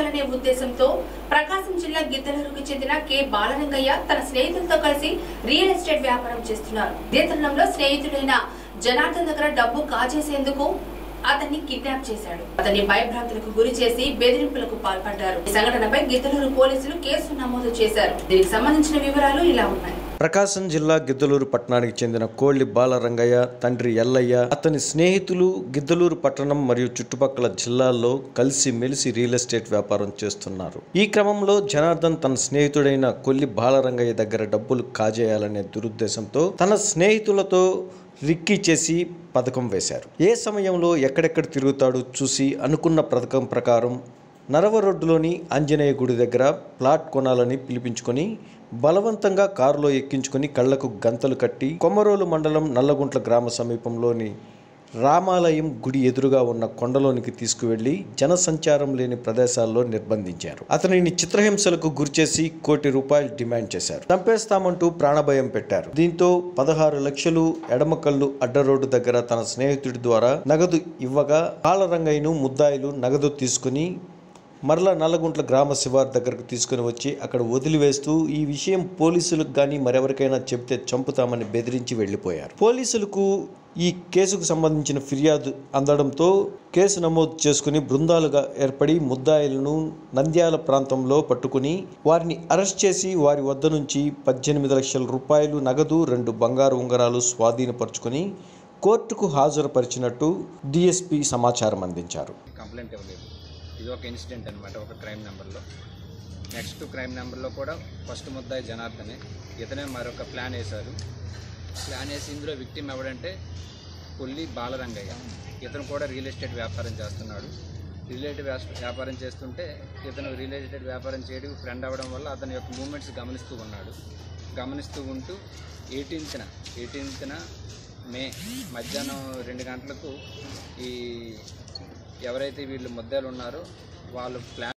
చేయాలనే ఉద్దేశంతో ప్రకాశం జిల్లా గిద్దలూరుకు చెందిన కె బాలరంగయ్య తన స్నేహితులతో కలిసి రియల్ ఎస్టేట్ వ్యాపారం చేస్తున్నారు ఇదే తరుణంలో స్నేహితుడైన జనార్దన్ దగ్గర డబ్బు కాజేసేందుకు అతన్ని కిడ్నాప్ చేశాడు అతన్ని భయభ్రాంతులకు గురి చేసి బెదిరింపులకు పాల్పడ్డారు ఈ సంఘటనపై గిద్దలూరు పోలీసులు కేసు నమోదు చేశారు దీనికి సంబంధించిన వివరాలు ఇలా ఉన్నాయి ప్రకాశం జిల్లా గిద్దలూరు పట్టణానికి చెందిన కోళ్లి బాలరంగయ్య తండ్రి ఎల్లయ్య అతని స్నేహితులు గిద్దలూరు పట్టణం మరియు చుట్టుపక్కల జిల్లాల్లో కలిసి మెలిసి రియల్ ఎస్టేట్ వ్యాపారం చేస్తున్నారు ఈ క్రమంలో జనార్దన్ తన స్నేహితుడైన కొల్లి బాలరంగయ్య దగ్గర డబ్బులు కాజేయాలనే దురుద్దేశంతో తన స్నేహితులతో రిక్కీ చేసి పథకం వేశారు ఏ సమయంలో ఎక్కడెక్కడ తిరుగుతాడో చూసి అనుకున్న పథకం ప్రకారం నరవ రోడ్డులోని ఆంజనేయ గుడి దగ్గర ప్లాట్ కొనాలని పిలిపించుకొని బలవంతంగా కారులో ఎక్కించుకొని కళ్లకు గంతలు కట్టి కొమరోలు మండలం నల్లగుంట్ల గ్రామ సమీపంలోని రామాలయం గుడి ఎదురుగా ఉన్న కొండలోనికి తీసుకువెళ్లి జనసంచారం లేని ప్రదేశాల్లో నిర్బంధించారు అతనిని చిత్రహింసలకు గురిచేసి కోటి రూపాయలు డిమాండ్ చేశారు చంపేస్తామంటూ ప్రాణభయం పెట్టారు దీంతో పదహారు లక్షలు ఎడమకల్లు అడ్డ రోడ్డు దగ్గర తన స్నేహితుడి ద్వారా నగదు ఇవ్వగా కాలరంగయ్యను ముద్దాయిలు నగదు తీసుకుని మరలా నల్లగుంట్ల గ్రామ శివార్ దగ్గరకు తీసుకుని వచ్చి అక్కడ వదిలివేస్తూ ఈ విషయం పోలీసులకు కానీ మరెవరికైనా చెబితే చంపుతామని బెదిరించి వెళ్ళిపోయారు పోలీసులకు ఈ కేసుకు సంబంధించిన ఫిర్యాదు అందడంతో కేసు నమోదు చేసుకుని బృందాలుగా ఏర్పడి ముద్దాయిలను నంద్యాల ప్రాంతంలో పట్టుకుని వారిని అరెస్ట్ చేసి వారి వద్ద నుంచి పద్దెనిమిది లక్షల రూపాయలు నగదు రెండు బంగారు ఉంగరాలు స్వాధీనపరుచుకొని కోర్టుకు హాజరుపరిచినట్టు డిఎస్పి సమాచారం అందించారు కంప్లైంట్ ఇవ్వలేదు ఇది ఒక ఇన్సిడెంట్ అనమాట ఒక క్రైమ్ నెంబర్లో నెక్స్ట్ క్రైమ్ నెంబర్లో కూడా ఫస్ట్ ముద్దాయి జనార్దనే ఇతనే మరొక ప్లాన్ వేశారు ప్లాన్ వేసి ఇందులో విక్టిమ్ ఎవడంటే కొల్లి బాలరంగయ్య ఇతను కూడా రియల్ ఎస్టేట్ వ్యాపారం చేస్తున్నాడు రియల్ ఎస్టేట్ వ్యాస్- వ్యాపారం చేస్తుంటే ఇతను రియల్ ఎస్టేట్ వ్యాపారం చేయడం ఫ్రెండ్ అవ్వడం వల్ల అతని యొక్క మూమెంట్స్ గమనిస్తూ ఉన్నాడు గమనిస్తూ ఉంటూ ఎయిటీన్త్న ఎయిటీన్త్న మే మధ్యాహ్నం రెండు గంటలకు ఈ ఎవరైతే వీళ్ళు ముద్దాలు ఉన్నారో వాళ్ళు ప్లాన్